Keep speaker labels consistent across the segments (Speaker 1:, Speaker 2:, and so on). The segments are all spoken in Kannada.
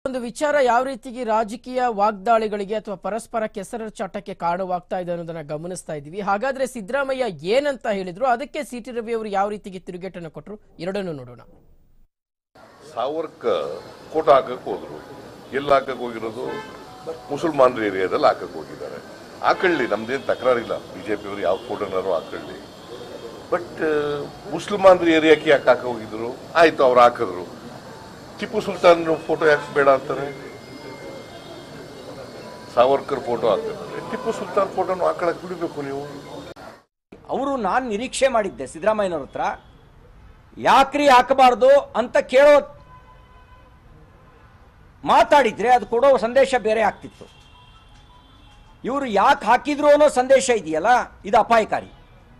Speaker 1: ಒಂದು ವಿಚಾರ ಯಾವ ರೀತಿಗೆ ರಾಜಕೀಯ ವಾಗ್ದಾಳಿಗಳಿಗೆ ಅಥವಾ ಪರಸ್ಪರ ಕೆಸರಚಾಟಕ್ಕೆ ಕಾರಣವಾಗ್ತಾ ಇದೆ ಅನ್ನೋದನ್ನ ಗಮನಿಸ್ತಾ ಇದ್ದೀವಿ ಹಾಗಾದ್ರೆ ಸಿದ್ದರಾಮಯ್ಯ ಏನಂತ ಹೇಳಿದ್ರು ಅದಕ್ಕೆ ಸಿ ಟಿ ರವಿ ಅವರು ಯಾವ ರೀತಿಗೆ ತಿರುಗೇಟನ್ನು ಕೊಟ್ಟರು ಎರಡನ್ನೂ ನೋಡೋಣ
Speaker 2: ಸಾವರ್ಕರ್ ಕೋಟ ಹಾಕಕ್ ಹೋದ್ರು ಎಲ್ಲಿ ಹಾಕಕ್ ಹೋಗಿರೋದು ಮುಸಲ್ಮಾನರ ಏರಿಯಾದಲ್ಲಿ ಹಾಕಕ್ ಹೋಗಿದ್ದಾರೆ ಹಾಕೊಳ್ಳಿ ನಮ್ದೇನು ತಕರಾರಿಲ್ಲ ಬಿಜೆಪಿ ಅವರು ಯಾವ ಫೋಟೋನಾರು ಹಾಕೊಳ್ಳಿ ಬಟ್ ಮುಸಲ್ಮಾನರ ಏರಿಯಾಕ್ಕೆ ಯಾಕೆ ಹಾಕ ಹೋಗಿದ್ರು ಆಯ್ತು ಅವ್ರು ಹಾಕಿದ್ರು ಟಿಪ್ಪು ಸುಲ್ತಾನ್ ಫೋಟೋ ಯಾಕೆ ಬೇಡ ಅಂತಾರೆ ಸಾವರ್ಕರ್ ಫೋಟೋ ಹಾಕಿದ್ರೆ ಟಿಪ್ಪು ಸುಲ್ತಾನ್ ಫೋಟೋನು ಹಾಕೊಳಕ್ ಬಿಡಬೇಕು ನೀವು
Speaker 3: ಅವರು ನಾನು ನಿರೀಕ್ಷೆ ಮಾಡಿದ್ದೆ ಸಿದ್ದರಾಮಯ್ಯನವ್ರ ಹತ್ರ ಯಾಕ್ರಿ ಹಾಕಬಾರ್ದು ಅಂತ ಕೇಳೋ ಮಾತಾಡಿದ್ರೆ ಅದು ಕೊಡೋ ಸಂದೇಶ ಬೇರೆ ಆಗ್ತಿತ್ತು ಇವರು ಯಾಕೆ ಹಾಕಿದ್ರು ಅನ್ನೋ ಸಂದೇಶ ಇದೆಯಲ್ಲ ಇದು ಅಪಾಯಕಾರಿ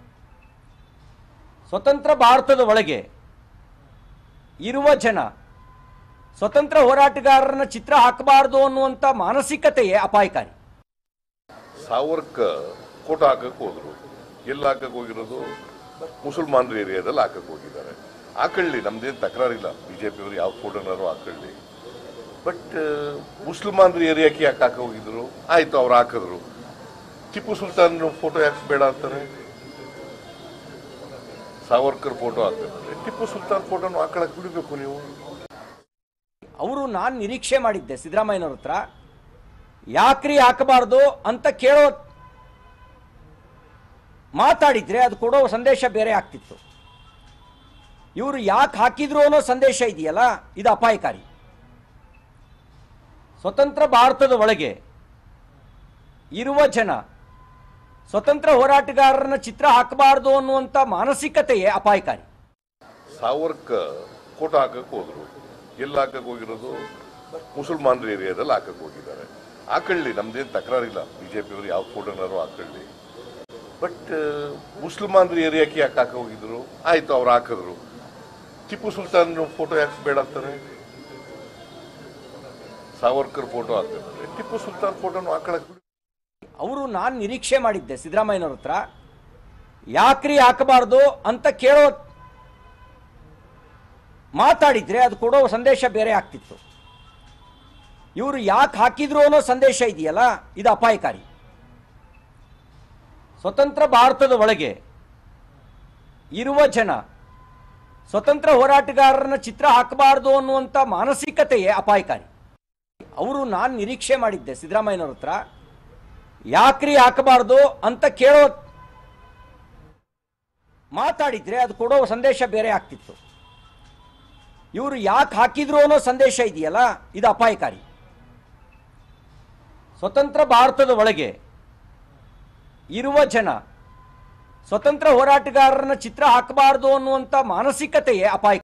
Speaker 3: ಸ್ವತಂತ್ರ ಭಾರತದ ಒಳಗೆ ಇರುವ ಜನ ಸ್ವತಂತ್ರ ಹೋರಾಟಗಾರರನ್ನ ಚಿತ್ರ ಹಾಕಬಾರ್ದು ಅನ್ನುವಂಥ ಮಾನಸಿಕತೆಯೇ ಅಪಾಯಕಾರಿ
Speaker 2: ಸಾವರ್ಕರ್ ಕೋಟ ಹಾಕಕ್ ಹೋದ್ರು ಎಲ್ಲಿ ಹಾಕಕ್ ಹೋಗಿರೋದು ಮುಸಲ್ಮಾನರ ಏರಿಯಾದಲ್ಲಿ ಹಾಕಕ್ ಹೋಗಿದ್ದಾರೆ ಹಾಕೊಳ್ಳಿ ನಮ್ದೇನು ತಕರಾರಿಲ್ಲ ಬಿಜೆಪಿ ಅವರು ಯಾವ ಫೋಟೋನಾರು ಹಾಕೊಳ್ಳಿ ಬಟ್ ಮುಸಲ್ಮಾನರ ಏರಿಯಾಕ್ಕೆ ಯಾಕೆ ಹಾಕ ಹೋಗಿದ್ರು ಆಯ್ತು ಅವ್ರು ಹಾಕಿದ್ರು ಟಿಪ್ಪು ಸುಲ್ತಾನ್ ಫೋಟೋ ಯಾಕೆ ಬೇಡ ಅಂತಾರೆ ಸಾವರ್ಕರ್ ಫೋಟೋ ಹಾಕಿದ್ರೆ ಟಿಪ್ಪು ಸುಲ್ತಾನ್ ಫೋಟೋನು ಹಾಕೊಳಕ್ ಬಿಡಬೇಕು ನೀವು
Speaker 3: ಅವರು ನಾನು ನಿರೀಕ್ಷೆ ಮಾಡಿದ್ದೆ ಸಿದ್ದರಾಮಯ್ಯನವ್ರ ಹತ್ರ ಯಾಕ್ರಿ ಹಾಕಬಾರ್ದು ಅಂತ ಕೇಳೋ ಮಾತಾಡಿದ್ರೆ ಅದು ಕೊಡೋ ಸಂದೇಶ ಬೇರೆ ಆಗ್ತಿತ್ತು ಇವರು ಯಾಕೆ ಹಾಕಿದ್ರು ಅನ್ನೋ ಸಂದೇಶ ಇದೆಯಲ್ಲ ಇದು ಅಪಾಯಕಾರಿ ಸ್ವತಂತ್ರ ಭಾರತದ ಒಳಗೆ ಇರುವ ಜನ ಸ್ವತಂತ್ರ ಹೋರಾಟಗಾರರನ್ನ ಚಿತ್ರ ಹಾಕಬಾರ್ದು ಅನ್ನುವಂಥ ಮಾನಸಿಕತೆಯೇ ಅಪಾಯಕಾರಿ
Speaker 2: ಸಾವರ್ಕರ್ ಕೋಟ ಹಾಕಕ್ ಹೋದ್ರು ಎಲ್ಲಿ ಹಾಕಕ್ ಹೋಗಿರೋದು ಮುಸಲ್ಮಾನರ ಏರಿಯಾದಲ್ಲಿ ಹಾಕಕ್ ಹೋಗಿದ್ದಾರೆ ಹಾಕೊಳ್ಳಿ ನಮ್ದೇನು ತಕರಾರಿಲ್ಲ ಬಿಜೆಪಿ ಅವರು ಯಾವ ಫೋಟೋನಾರು ಹಾಕೊಳ್ಳಿ ಬಟ್ ಮುಸಲ್ಮಾನರ ಏರಿಯಾಕ್ಕೆ ಯಾಕೆ ಹಾಕ ಹೋಗಿದ್ರು ಆಯ್ತು ಅವ್ರು ಹಾಕಿದ್ರು ಟಿಪ್ಪು ಸುಲ್ತಾನ್ ಫೋಟೋ ಯಾಕೆ ಬೇಡ ಅಂತಾರೆ ಸಾವರ್ಕರ್ ಫೋಟೋ ಹಾಕಿದ್ರೆ ಟಿಪ್ಪು ಸುಲ್ತಾನ್ ಫೋಟೋನು ಹಾಕೊಳಕ್ ಬಿಡಿ
Speaker 3: ಅವರು ನಾನು ನಿರೀಕ್ಷೆ ಮಾಡಿದ್ದೆ ಸಿದ್ದರಾಮಯ್ಯನವ್ರ ಹತ್ರ ಯಾಕ್ರಿ ಹಾಕಬಾರ್ದು ಅಂತ ಕೇಳೋ ಮಾತಾಡಿದ್ರೆ ಅದು ಕೊಡೋ ಸಂದೇಶ ಬೇರೆ ಆಗ್ತಿತ್ತು ಇವರು ಯಾಕೆ ಹಾಕಿದ್ರು ಅನ್ನೋ ಸಂದೇಶ ಇದೆಯಲ್ಲ ಇದು ಅಪಾಯಕಾರಿ ಸ್ವತಂತ್ರ ಭಾರತದ ಒಳಗೆ ಇರುವ ಜನ ಸ್ವತಂತ್ರ ಹೋರಾಟಗಾರರನ್ನ ಚಿತ್ರ ಹಾಕಬಾರ್ದು ಅನ್ನುವಂಥ ಮಾನಸಿಕತೆಯೇ ಅಪಾಯಕಾರಿ ಅವರು ನಾನು ನಿರೀಕ್ಷೆ ಮಾಡಿದ್ದೆ ಸಿದ್ದರಾಮಯ್ಯನವ್ರ ಹತ್ರ ಯಾಕ್ರಿ ಹಾಕಬಾರ್ದು ಅಂತ ಕೇಳೋ ಮಾತಾಡಿದ್ರೆ ಅದು ಕೊಡೋ ಸಂದೇಶ ಬೇರೆ ಆಗ್ತಿತ್ತು ಇವರು ಯಾಕೆ ಹಾಕಿದ್ರು ಅನ್ನೋ ಸಂದೇಶ ಇದೆಯಲ್ಲ ಇದು ಅಪಾಯಕಾರಿ ಸ್ವತಂತ್ರ ಭಾರತದ ಒಳಗೆ ಇರುವ ಜನ ಸ್ವತಂತ್ರ ಹೋರಾಟಗಾರರನ್ನ ಚಿತ್ರ ಹಾಕಬಾರ್ದು ಅನ್ನುವಂಥ ಮಾನಸಿಕತೆಯೇ ಅಪಾಯ